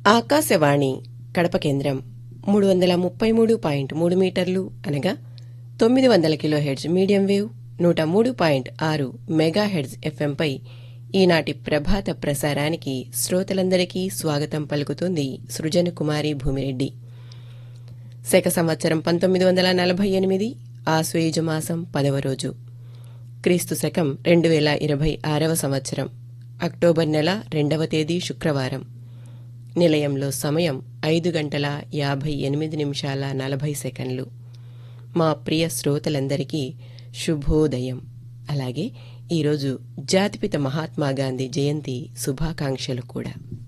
ఆకాశవాణి కడప కేంద్రం మూడు వందల ముప్పై మూడు పాయింట్ మూడు మీటర్లు అనగా తొమ్మిది వందల కిలోహెడ్జ్ మీడియం వేవ్ నూట మూడు పాయింట్ ఆరు మెగా హెడ్జ్ ఎఫ్ఎంపై ఈనాటి ప్రభాత ప్రసారానికి శ్రోతలందరికీ స్వాగతం పలుకుతుంది సృజన కుమారి భూమిరెడ్డి శక సంవత్సరం పంతొమ్మిది వందల నలభై ఎనిమిది ఆశ్వేయుజమాసం పదవ రోజు క్రీస్తు శకం రెండు వేల ఇరవై ఆరవ సంవత్సరం అక్టోబర్ నెల రెండవ తేదీ శుక్రవారం నిలయంలో సమయం ఐదు గంటల యాభై ఎనిమిది నిమిషాల నలభై సెకండ్లు మా ప్రియ శ్రోతలందరికీ శుభోదయం అలాగే ఈరోజు జాతిపిత మహాత్మా గాంధీ జయంతి శుభాకాంక్షలు కూడా